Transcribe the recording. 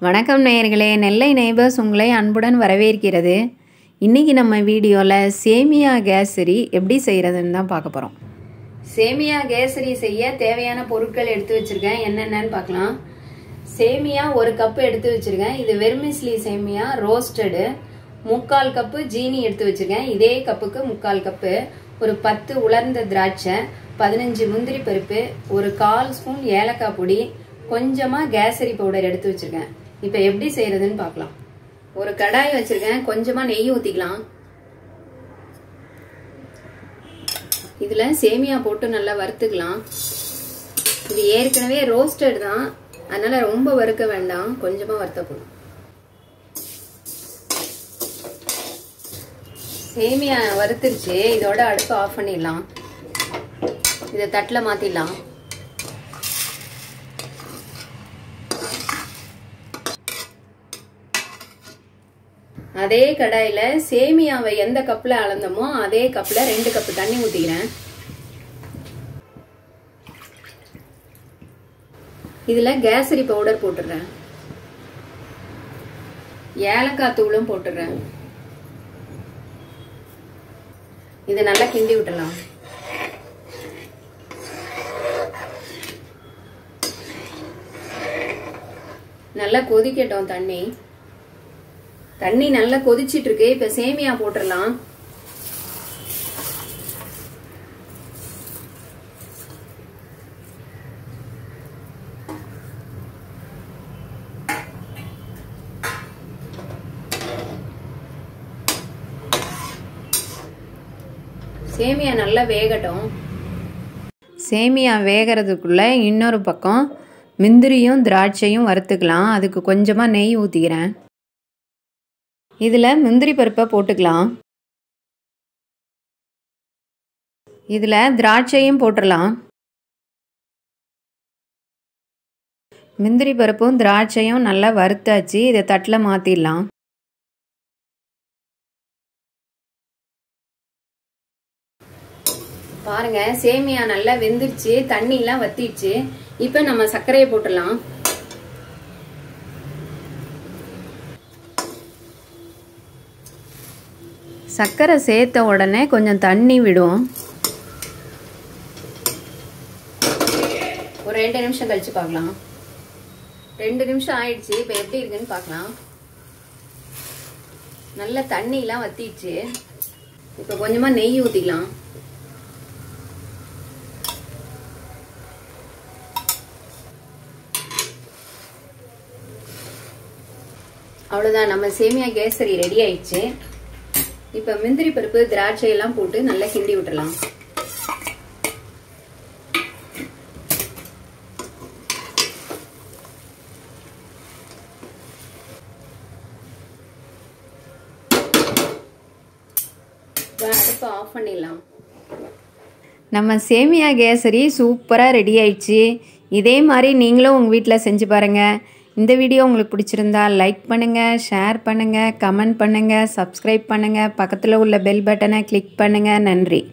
வணக்கம் நேயர்களே நெல்லை நெய்பர்ஸ் உங்களை அன்புடன் வரவேற்கிறது இன்றைக்கி நம்ம வீடியோவில் சேமியா கேசரி எப்படி செய்கிறதுன்னு தான் பார்க்க போகிறோம் சேமியா கேசரி செய்ய தேவையான பொருட்கள் எடுத்து வச்சுருக்கேன் என்னென்னன்னு பார்க்கலாம் சேமியா ஒரு கப்பு எடுத்து வச்சுருக்கேன் இது வெர்மிஸ்லி சேமியா ரோஸ்டடு முக்கால் கப்பு ஜீனி எடுத்து வச்சுருக்கேன் இதே கப்புக்கு முக்கால் கப்பு ஒரு பத்து உலர்ந்த திராட்சை பதினஞ்சு முந்திரி பருப்பு ஒரு கால் ஸ்பூன் ஏலக்காய் பொடி கொஞ்சமாக கேசரி பவுடர் எடுத்து வச்சுருக்கேன் இப்போ எப்படி செய்கிறதுன்னு பார்க்கலாம் ஒரு கடாய் வச்சுருக்கேன் கொஞ்சமாக நெய் ஊற்றிக்கலாம் இதில் சேமியா போட்டு நல்லா வறுத்துக்கலாம் இது ஏற்கனவே ரோஸ்டட் தான் அதனால் ரொம்ப வறுக்க வேண்டாம் கொஞ்சமாக வறுத்த போதும் சேமியா வறுத்துருச்சு இதோட அடுப்பு ஆஃப் பண்ணிடலாம் இதை தட்டில் மாற்றிடலாம் அதே கடாயில் சேமியாவை எந்த கப்பில் அளந்தோமோ அதே கப்பில் ரெண்டு கப்பு தண்ணி ஊற்றிக்கிறேன் இதில் கேசரி பவுடர் போட்டுடுறேன் ஏலக்காய் தூளும் போட்டுடுறேன் இது நல்லா கிண்டி விட்டலாம் நல்லா கொதிக்கட்டும் தண்ணி தண்ணி நல்லா கொதிச்சிட்டு இருக்கு இப்ப சேமியா போட்டுடலாம் சேமியா நல்லா வேகட்டும் சேமியா வேகிறதுக்குள்ள இன்னொரு பக்கம் முந்திரியும் திராட்சையும் வறுத்துக்கலாம் அதுக்கு கொஞ்சமாக நெய் ஊற்றிக்கிறேன் இதில் முந்திரி பருப்பை போட்டுக்கலாம் இதில் திராட்சையும் போட்டுடலாம் முந்திரி பருப்பும் திராட்சையும் நல்லா வறுத்தாச்சு இதை தட்டில் மாற்றிடலாம் பாருங்க சேமியா நல்லா வெந்துருச்சு தண்ணிலாம் வத்திடுச்சு இப்போ நம்ம சர்க்கரையை போட்டுடலாம் சர்க்கரை சேர்த்த உடனே கொஞ்சம் தண்ணி விடும் ஒரு ரெண்டு நிமிஷம் கழிச்சு பார்க்கலாம் ரெண்டு நிமிஷம் ஆயிடுச்சு இப்போ எப்படி இருக்குன்னு பார்க்கலாம் நல்ல தண்ணிலாம் வத்திடுச்சு இப்போ கொஞ்சமாக நெய் ஊற்றிக்கலாம் அவ்வளோதான் நம்ம சேமியா கேசரி ரெடி ஆயிடுச்சு இப்போ முந்திரி பருப்பு திராட்சை எல்லாம் போட்டு நல்லா கிண்டி விட்டுறலாம் அடுப்பை ஆஃப் பண்ணிடலாம் நம்ம சேமியா கேசரி சூப்பராக ரெடி ஆயிடுச்சு இதே மாதிரி நீங்களும் உங்கள் வீட்டில் செஞ்சு பாருங்கள் இந்த வீடியோ உங்களுக்கு பிடிச்சிருந்தா லைக் பண்ணுங்கள் ஷேர் பண்ணுங்கள் கமெண்ட் பண்ணுங்கள் சப்ஸ்கிரைப் பண்ணுங்கள் பக்கத்தில் உள்ள பெல் பட்டனை கிளிக் பண்ணுங்கள் நன்றி